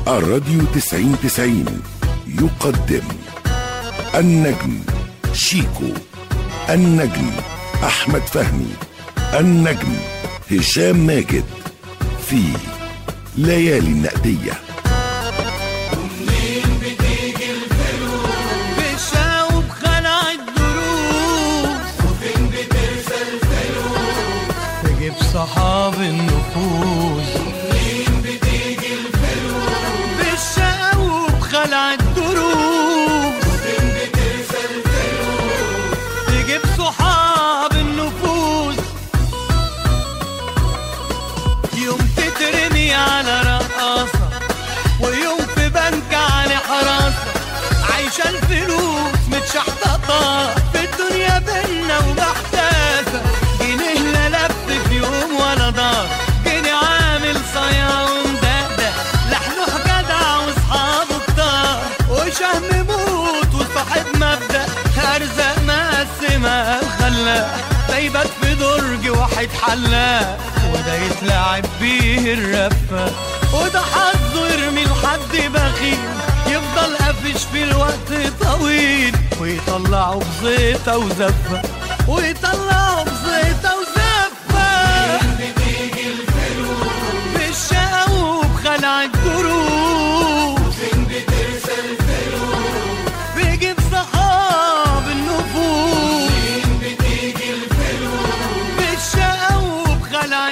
الراديو تسعين تسعين يقدم النجم شيكو النجم أحمد فهمي النجم هشام ماجد في ليالي النقديه بشاوب خلع الدروس وفين بترسى الفلوس تجيب صحاب النفوس ومنين بتيجي الفلوس بالشاوب خلع الدروس وفين بترسى الفلوس تجيب صحاب النفوس يوم تترمي على رقاصة ويوم في بنك على حراسة عايشة الفلوس متشحططة في الدنيا بينا ومحتاسة جنيه لا لف في يوم ولا دار جنيه عامل صيا ومدقدق لحلوح جدع واصحابه كتار وشهم موت وصاحب مبدأ أرزاق مقسمة خلاق دايبات في درج واحد حلاق وده يتلعب بيه الرفة وده حظه يرمي لحد بخيل يفضل قافش في الوقت طويل ويطلعه بزيطة وزفة ويطلعه بزيطة وزفة بتيجي الفلوس بالشقا وبخلع الدروس فين بترسى الفلوس بيجيب صحاب النفوس فين بتيجي الفلوس بالشقا وبخلع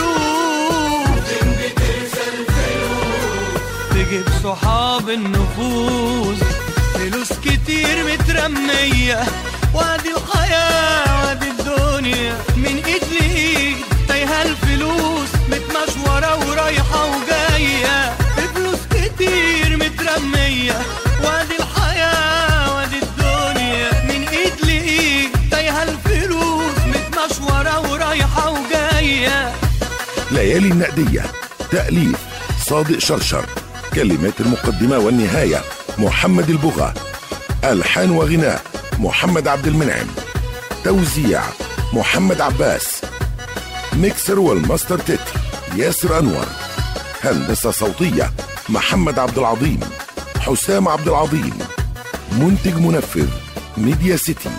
الدروس فين بترسى الفلوس تجيب صحاب النفوس فلوس كتير مترمية وادي الحياة وادي الدنيا من ايد لايد تايهة الفلوس متمشورة ورايحة وجاية فلوس كتير مترمية وادي الحياة وادي الدنيا من ايد لايد تايهة الفلوس متمشورة ورايحة وجاية ليالي النقدية تأليف صادق شرشر كلمات المقدمة والنهاية محمد البغا ألحان وغناء محمد عبد المنعم توزيع محمد عباس ميكسر والماستر تتر ياسر أنور هندسة صوتية محمد عبد العظيم حسام عبد العظيم منتج منفذ ميديا سيتي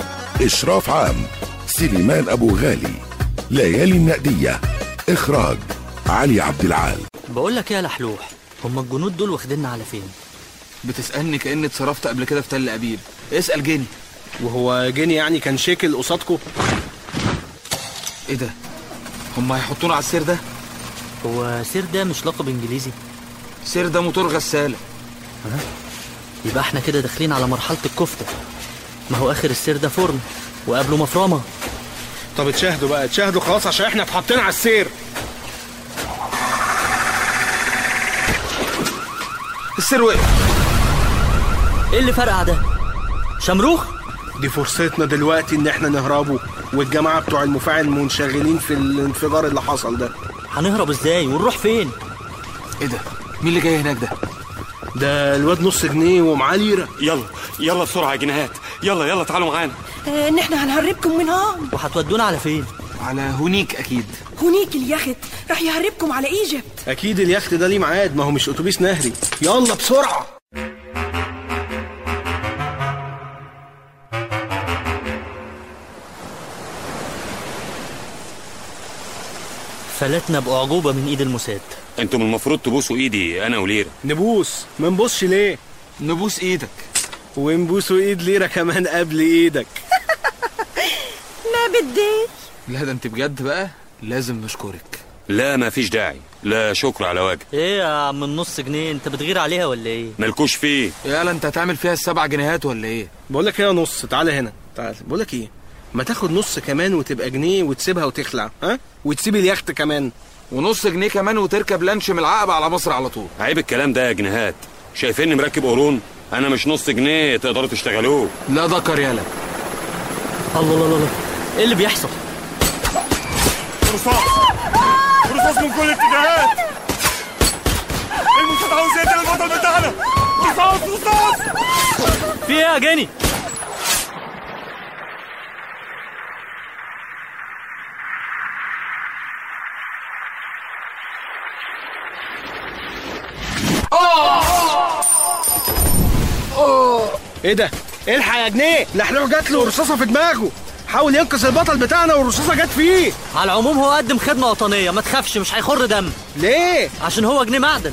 إشراف عام سليمان أبو غالي ليالي النقدية إخراج علي عبد العال بقول لك ايه يا لحلوح هما الجنود دول واخديننا على فين بتسألني كأني اتصرفت قبل كده في تل أبيب اسأل جيني وهو جيني يعني كان شكل قصادكم ايه ده هم هيحطونا على السير ده هو سير ده مش لقب انجليزي السير ده موتور غسالة يبقى احنا كده داخلين على مرحله الكفته ما هو اخر السير ده فرن وقبله مفرمه طب اتشاهدوا بقى اتشاهدوا خلاص عشان احنا اتحطينا على السير السير وقف ايه اللي فرقع ده شمروخ دي فرصتنا دلوقتي ان احنا نهربوا والجماعه بتوع المفاعل منشغلين في الانفجار اللي حصل ده هنهرب ازاي ونروح فين ايه ده مين اللي جاي هناك ده ده الواد نص جنيه ومعاه ليره يلا يلا بسرعة يا جنيهات يلا يلا تعالوا معانا آه، ان احنا هنهربكم من هون وهتودونا على فين على هونيك أكيد هونيك اليخت راح يهربكم على ايجيبت اكيد اليخت ده ليه ميعاد ما هو مش اتوبيس نهري يلا بسرعه فلتنا باعجوبه من ايد الموساد انتم المفروض تبوسوا ايدي انا وليرة نبوس ما نبصش ليه نبوس ايدك ونبوسوا ايد ليره كمان قبل ايدك ما بديش لا ده انت بجد بقى لازم نشكرك لا ما فيش داعي لا شكر على واجب ايه يا عم النص جنيه انت بتغير عليها ولا ايه ملكوش فيه يالا انت هتعمل فيها السبع جنيهات ولا ايه بقول لك ايه يا نص تعالى هنا تعالى بقول لك ايه ما تاخد نص كمان وتبقى جنيه وتسيبها وتخلع ها وتسيب اليخت كمان ونص جنيه كمان وتركب لانش من العقبة على مصر على طول عيب الكلام ده يا جنيهات شايفيني مركب قرون انا مش نص جنيه تقدروا تشتغلوه لا ذكر يالا الله الله الله ايه اللي بيحصل رصاص رصاص من كل الاتجاهات المساعد عاوز يقتل البطل بتاعنا رصاص رصاص في ايه يا جاني اه ايه ده الحق يا جنيه لحلوح جات له رصاصه في دماغه حاول ينقذ البطل بتاعنا والرصاصه جت فيه على العموم هو قدم خدمة وطنية ما تخافش مش هيخر دم ليه عشان هو جنيه معدن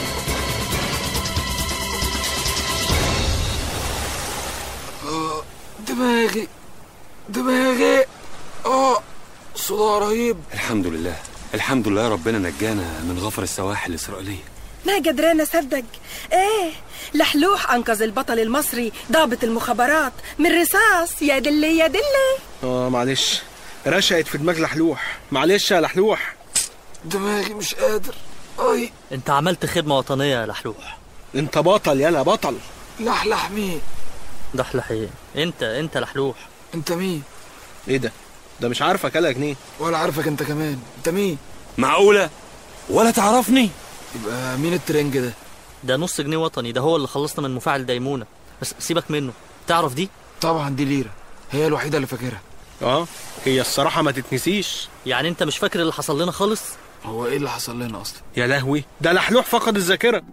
دماغي دماغي اه صداع رهيب الحمد لله الحمد لله ربنا نجانا من غفر السواحل الإسرائيلية ما قدران اصدق ايه لحلوح انقذ البطل المصري ضابط المخابرات من رصاص يا دلي يا دلي اه معلش رشقت في دماغ لحلوح معلش يا لحلوح دماغي مش قادر اي انت عملت خدمة وطنية يا لحلوح انت بطل يلا بطل لحلح مين دحلح ايه انت انت لحلوح انت مين ايه ده ده مش عارفك يلا يا جنيه ولا عارفك انت كمان انت مين معقولة ولا تعرفني يبقى مين الترنج ده ده نص جنيه وطني ده هو اللي خلصنا من مفاعل ديمونة بس سيبك منه تعرف دي طبعا دي ليرة هي الوحيدة اللي فاكرها اه هي الصراحه ما تتنسيش يعني انت مش فاكر اللي حصل لنا خالص هو ايه اللي حصل لنا اصلا يا لهوي ده لحلوح فقد الذاكره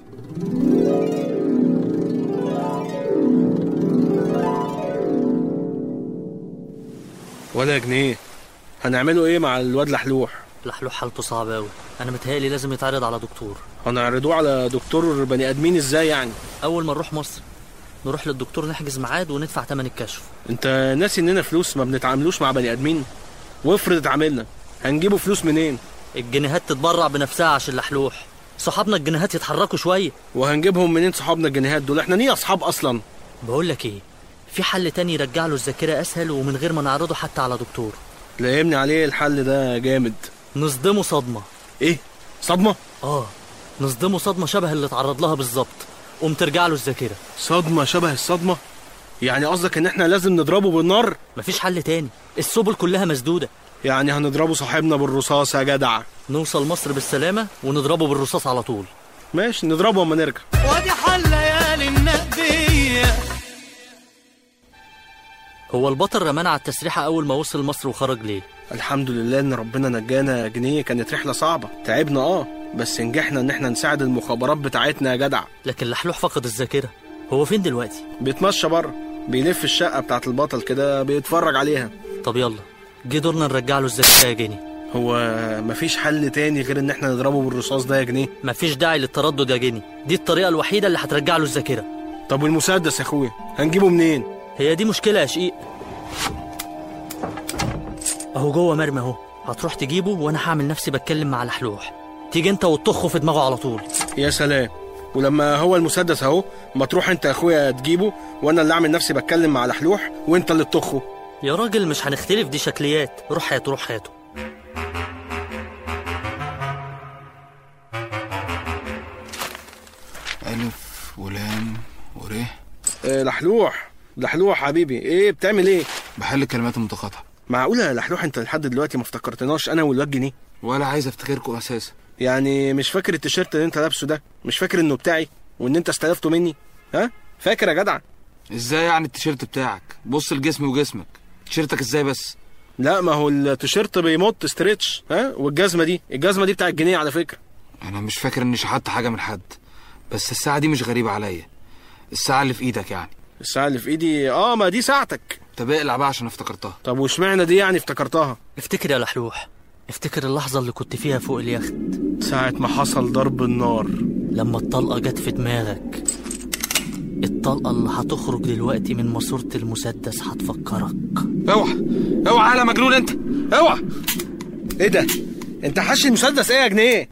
ولا جنيه هنعمله ايه مع الواد لحلوح لحلوح حالته صعبة أوي أنا متهيألي لازم يتعرض على دكتور هنعرضوه على دكتور بني ادمين ازاي يعني أول ما نروح مصر نروح للدكتور نحجز ميعاد وندفع تمن الكشف انت ناسي اننا فلوس ما بنتعاملوش مع بني ادمين وافرض اتعاملنا هنجيبه فلوس منين الجنيهات تتبرع بنفسها عشان لحلوح صحابنا الجنيهات يتحركوا شوية وهنجيبهم منين صحابنا الجنيهات دول احنا ليه اصحاب اصلا بقول لك ايه في حل تاني يرجع له الذاكرة أسهل ومن غير ما نعرضه حتى على دكتور لايمني عليه الحل ده جامد نصدمه صدمة ايه صدمه اه نصدمه صدمة شبه اللي اتعرض لها بالظبط قوم ترجع له الذاكرة صدمه شبه الصدمه يعني قصدك ان احنا لازم نضربه بالنار مفيش حل تاني السبل كلها مسدودة يعني هنضربه صاحبنا بالرصاص يا جدع نوصل مصر بالسلامة ونضربه بالرصاص على طول ماشي نضربه اما نرجع وادي حل ليالي النقدية هو البطل رمانا على التسريحة أول ما وصل مصر وخرج ليه الحمد لله ان ربنا نجانا يا جنيه كانت رحله صعبه تعبنا اه بس نجحنا ان احنا نساعد المخابرات بتاعتنا يا جدع لكن لحلوح فقد الذاكرة هو فين دلوقتي بيتمشى بره بيلف الشقه بتاعت البطل كده بيتفرج عليها طب يلا جه دورنا نرجع له الذاكرة يا جني هو مفيش حل تاني غير ان احنا نضربه بالرصاص ده يا جنيه مفيش داعي للتردد يا جني دي الطريقة الوحيدة اللي هترجع له الذاكرة طب والمسدس يا اخويا هنجيبه منين هي دي مشكلة يا شقيق اهو جوه مرمي اهو هتروح تجيبه وانا هعمل نفسي بتكلم مع لحلوح تيجي انت وتطخه في دماغه على طول يا سلام ولما هو المسدس اهو ما تروح انت يا اخويا تجيبه وانا اللي اعمل نفسي بتكلم مع لحلوح وانت اللي تطخه يا راجل مش هنختلف دي شكليات روح هاته روح هاته ألف ولام ور اه لحلوح لحلوح حبيبي ايه بتعمل ايه بحل الكلمات المتقاطعة معقوله يا لحلوح انت لحد دلوقتي ما افتكرتناش انا والواد جنيه ولا عايز افتكركم أساسا يعني مش فاكر التيشيرت اللي انت لابسه ده مش فاكر انه بتاعي وان انت استلفته مني ها فاكر يا جدع ازاي يعني التيشيرت بتاعك بص لجسمي وجسمك تيشيرتك ازاي بس لا ما هو التيشيرت بيمط ستريتش ها والجزمه دي الجزمه دي بتاع الجنيه على فكره انا مش فاكر اني شحت حاجه من حد بس الساعه دي مش غريبه عليا الساعه اللي في ايدك يعني الساعه اللي في ايدي اه ما دي ساعتك طب اقلع بقى عشان افتكرتها طب واشمعنى دي يعني افتكرتها افتكر يا لحلوح افتكر اللحظة اللي كنت فيها فوق اليخت ساعه ما حصل ضرب النار لما الطلقة جت في دماغك الطلقة اللي هتخرج دلوقتي من ماسورة المسدس هتفكرك اوعى اوعى يا مجنون انت اوعى ايه ده انت حاشي المسدس ايه يا جنيه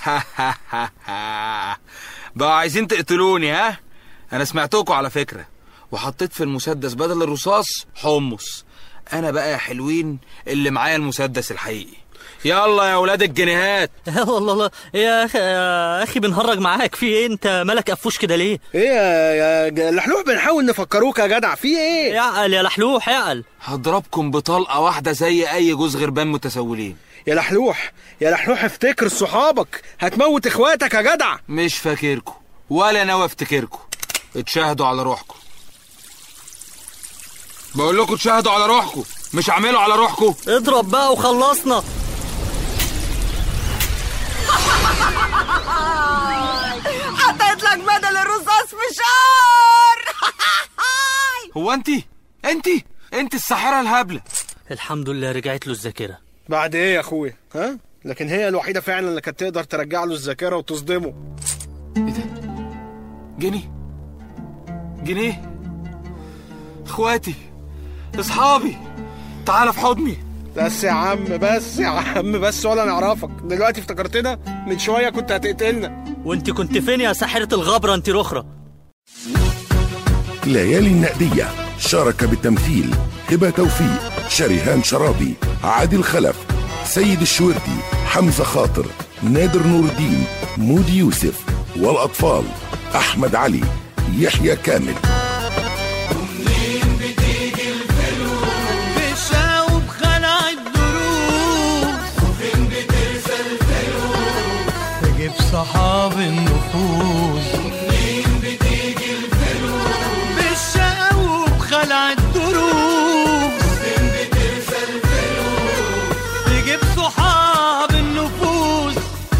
بقى عايزين تقتلوني ها انا سمعتكم على فكره وحطيت في المسدس بدل الرصاص حمص انا بقى يا حلوين اللي معايا المسدس الحقيقي يلا يا ولاد الجنيهات والله الله يا اخي يا اخي بنهرج معاك في ايه انت مالك قفوش كده ليه ايه يا يا ج- لحلوح بنحاول نفكروك يا جدع في ايه يعقل يا لحلوح يعقل هضربكم بطلقه واحده زي اي جوز غربان متسولين يا لحلوح يا لحلوح افتكر صحابك هتموت اخواتك يا جدع مش فاكركم ولا ناوي افتكركم اتشاهدوا على روحكم بقول لكم تشاهدوا على روحكم مش اعملوا على روحكم اضرب بقى وخلصنا حطيت لك بدل الرصاص فشار هو انت انت انت الساحره الهبله الحمد لله رجعت له الذاكرة بعد ايه يا اخويا ها لكن هي الوحيده فعلا اللي كانت تقدر ترجع له الذاكره وتصدمه جنيه جنيه اخواتي اصحابي تعال في حضني بس يا عم بس يا عم بس ولا نعرفك دلوقتي افتكرتنا من شويه كنت هتقتلنا وانت كنت فين يا ساحرة الغبرة انت رخرة ليالي النقدية شارك بالتمثيل هبة توفيق شريهان شرابي عادل خلف سيد الشوردي حمزة خاطر نادر نور الدين مودي يوسف والأطفال أحمد علي يحيى كامل بشاوب خلع الدروس وفين بترسى الفلوس تجيب صحاب النفوس ومنين بتيجي الفلوس بالشاوب خلع الدروس وفين بترسى الفلوس تجيب صحاب النفوس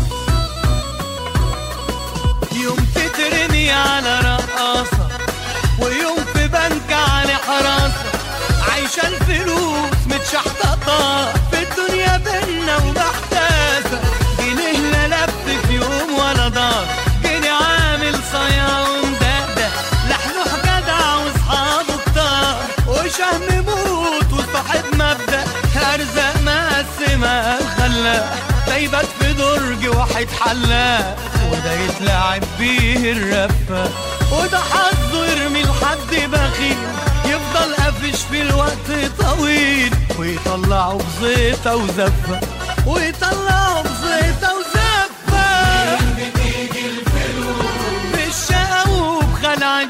يوم تترمي على رقاصة ويوم في بنك على حراسة عايشة الفلوس متشحططة في الدنيا بينا ومحتاسة جنيه لا لف في يوم ولا دار جنيه عامل صيا ومدقدق لحلوح جدع واصحابه كتار وشهم موت وصاحب مبدأ أرزاق مقسمة الخلاق ده يبات في درج واحد حلاق وده يتلعب بيه الرفة وده حظه يرمي لحد بخيل يفضل قافش في الوقت طويل ويطلعه بزيطة وزفة ويطلعه بزيطة وزفة بتيجي الفلوس بالشقا وبخلع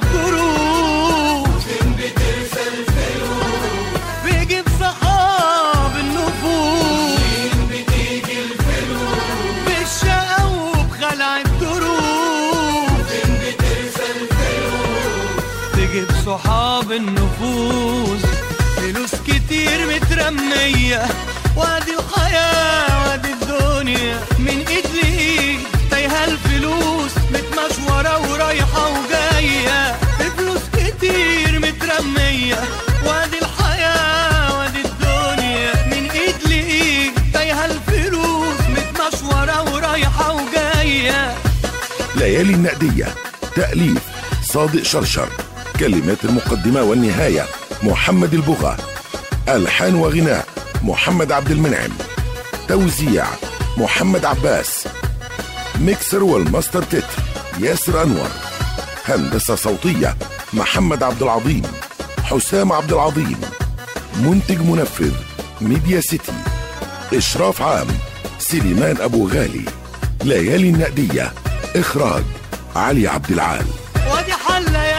الدروس بترسى الفلوس بيجيب صحاب النفوس بتيجي الفلوس بالشقا وبخلع الدروس بترسى الفلوس تجيب صحاب النفوس فلوس كتير مترمية وادي الحياة وادي الدنيا من ايد لايد تايهة الفلوس متمشورة ورايحة وجاية بفلوس كتير مترمية وادي الحياة وادي الدنيا من ايد لايد تايهة الفلوس متمشورة ورايحة وجاية ليالي النقدية تأليف صادق شرشر كلمات المقدمة والنهاية محمد البغا ألحان وغناء محمد عبد المنعم توزيع محمد عباس ميكسر والماستر تتر ياسر أنور هندسة صوتية محمد عبد العظيم حسام عبد العظيم منتج منفذ ميديا سيتي إشراف عام سليمان أبو غالي ليالي النقدية إخراج علي عبد العال وادي حلة